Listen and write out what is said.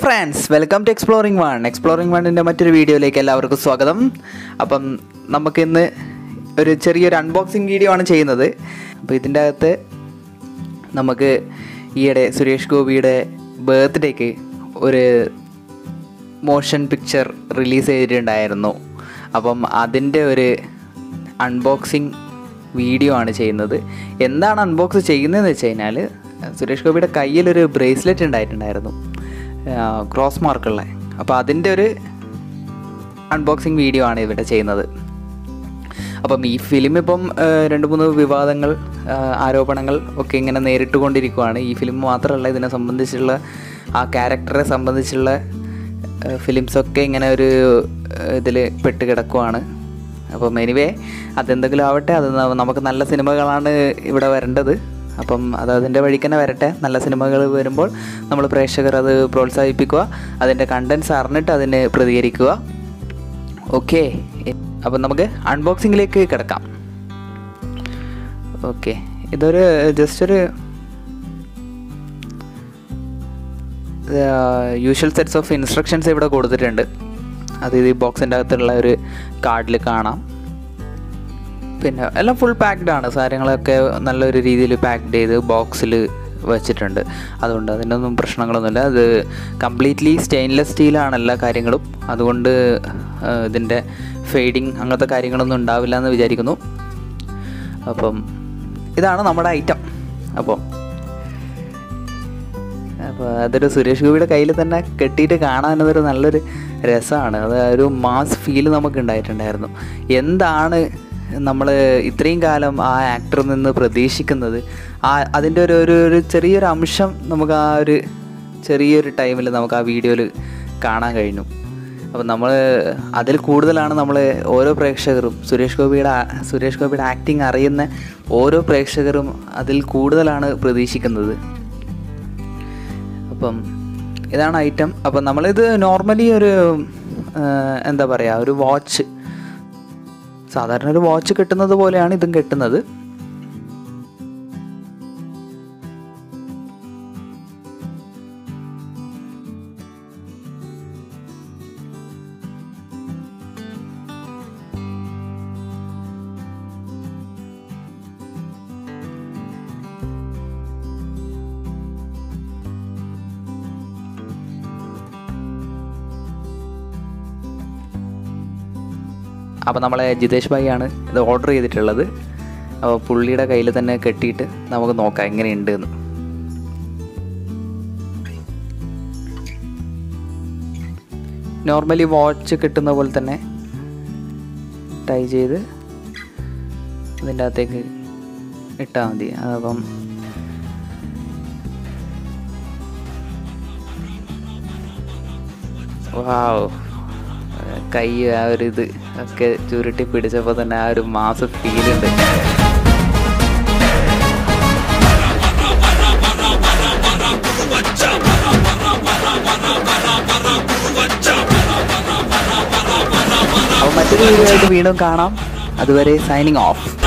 friends welcome to exploring one exploring വണ്ണിൻ്റെ മറ്റൊരു വീഡിയോയിലേക്ക് എല്ലാവർക്കും സ്വാഗതം അപ്പം നമുക്കിന്ന് ഒരു ചെറിയൊരു അൺബോക്സിങ് വീഡിയോ ആണ് ചെയ്യുന്നത് അപ്പോൾ ഇതിൻ്റെ അകത്ത് നമുക്ക് ഈയിടെ സുരേഷ് ഗോപിയുടെ ബർത്ത്ഡേക്ക് ഒരു മോഷൻ പിക്ചർ റിലീസ് ചെയ്തിട്ടുണ്ടായിരുന്നു അപ്പം അതിൻ്റെ ഒരു അൺബോക്സിങ് വീഡിയോ ആണ് ചെയ്യുന്നത് എന്താണ് അൺബോക്സ് ചെയ്യുന്നതെന്ന് വെച്ച് കഴിഞ്ഞാൽ സുരേഷ് ഗോപിയുടെ കയ്യിലൊരു ബ്രേസ്ലെറ്റ് ഉണ്ടായിട്ടുണ്ടായിരുന്നു ക്രോസ് മാർക്കുള്ള അപ്പോൾ അതിൻ്റെ ഒരു അൺബോക്സിങ് വീഡിയോ ആണ് ഇവിടെ ചെയ്യുന്നത് അപ്പം ഈ ഫിലിം ഇപ്പം ആ, രണ്ട് മൂന്ന് വിവാദങ്ങൾ ആ, ആരോപണങ്ങൾ ഒക്കെ ഇങ്ങനെ നേരിട്ട് കൊണ്ടിരിക്കുവാണ് ഈ ഫിലിം മാത്രമല്ല ഇതിനെ സംബന്ധിച്ചുള്ള ആ ക്യാരക്ടറെ സംബന്ധിച്ചുള്ള ഫിലിംസൊക്കെ ഇങ്ങനെ ഒരു ഇതിൽ പെട്ട് കിടക്കുവാണ് അപ്പം എനിവേ അതെന്തെങ്കിലും ആവട്ടെ അത് ന- നമുക്ക് നല്ല സിനിമകളാണ് ഇവിടെ വരേണ്ടത് അപ്പം അത് അതിൻ്റെ വഴിക്ക് തന്നെ വരട്ടെ നല്ല സിനിമകൾ വരുമ്പോൾ നമ്മൾ പ്രേക്ഷകർ അത് പ്രോത്സാഹിപ്പിക്കുക അതിൻ്റെ കണ്ടൻസ് അറിഞ്ഞിട്ട് അതിന് പ്രതികരിക്കുക ഓക്കെ അപ്പം നമുക്ക് അൺബോക്സിങ്ങിലേക്ക് കിടക്കാം ഓക്കെ ഇതൊരു ജസ്റ്റ് ഒരു യൂഷ്വൽ സെറ്റ്സ് ഓഫ് ഇൻസ്ട്രക്ഷൻസ് ഇവിടെ കൊടുത്തിട്ടുണ്ട് അത് ഇത് ഈ ബോക്സിൻ്റെ അകത്തുള്ള ഒരു കാർഡിൽ കാണാം പിന്നെ എല്ലാം ഫുൾ പാക്ഡ് ആണ് സാധനങ്ങളൊക്കെ നല്ലൊരു രീതിയിൽ പാക്ഡ് ചെയ്ത് ബോക്സിൽ വെച്ചിട്ടുണ്ട് അതുകൊണ്ട് അതിനൊന്നും പ്രശ്നങ്ങളൊന്നുമില്ല അത് കംപ്ലീറ്റ്ലി സ്റ്റെയിൻലെസ് സ്റ്റീലാണ് എല്ലാ കാര്യങ്ങളും അതുകൊണ്ട് ആ, ഇതിൻ്റെ ഫെയ്ഡിങ് അങ്ങനത്തെ കാര്യങ്ങളൊന്നും ഉണ്ടാവില്ല എന്ന് വിചാരിക്കുന്നു അപ്പം ഇതാണ് നമ്മുടെ ഐറ്റം അപ്പം അപ്പോൾ അതൊരു സുരേഷ് ഗോപിയുടെ കയ്യിൽ തന്നെ കെട്ടിയിട്ട് കാണാനതൊരു നല്ലൊരു രസമാണ് അത് ഒരു മാസ് ഫീൽ നമുക്ക് ഉണ്ടായിട്ടുണ്ടായിരുന്നു എന്താണ് നമ്മൾ ഇത്രയും കാലം ആ ആക്ടറിൽ നിന്ന് പ്രതീക്ഷിക്കുന്നത് ആ അതിൻ്റെ ഒരു ഒരു ഒരു ചെറിയൊരു അംശം നമുക്ക് ആ ഒരു ചെറിയൊരു ടൈമിൽ നമുക്ക് ആ വീഡിയോയിൽ കാണാൻ കഴിഞ്ഞു അപ്പം നമ്മൾ അതിൽ കൂടുതലാണ് നമ്മൾ ഓരോ പ്രേക്ഷകരും സുരേഷ് ഗോപിയുടെ ആ- സുരേഷ് ഗോപിയുടെ ആക്ടിങ് അറിയുന്ന ഓരോ പ്രേക്ഷകരും അതിൽ കൂടുതലാണ് പ്രതീക്ഷിക്കുന്നത് അപ്പം ഇതാണ് ഐറ്റം അപ്പം നമ്മളിത് നോർമലി ഒരു ആ, എന്താ പറയുക ഒരു വാച്ച് സാധാരണ ഒരു വാച്ച് കെട്ടുന്നത് പോലെയാണ് ഇതും കെട്ടുന്നത് അപ്പോൾ നമ്മളെ ജിതേഷ് ഭായി ആണ് ഇത് ഓർഡർ ചെയ്തിട്ടുള്ളത് അപ്പോൾ പുള്ളിയുടെ കയ്യിൽ തന്നെ കെട്ടിയിട്ട് നമുക്ക് നോക്കാം എങ്ങനെയുണ്ട് എന്ന് നോർമലി വാച്ച് കിട്ടുന്ന പോലെ തന്നെ ടൈ ചെയ്ത് ഇതിൻ്റെ അകത്തേക്ക് ഇട്ടാൽ മതി അപ്പം വാവ് കൈ ആ ഒരു ഇത് ഒക്കെ ചുരുട്ടി പിടിച്ചപ്പോൾ തന്നെ ആ ഒരു മാസ ഫീൽ ഉണ്ട് അപ്പോൾ മറ്റൊരു വീഡിയോ ആയിട്ട് വീണ്ടും കാണാം അതുവരെ സൈനിങ് ഓഫ്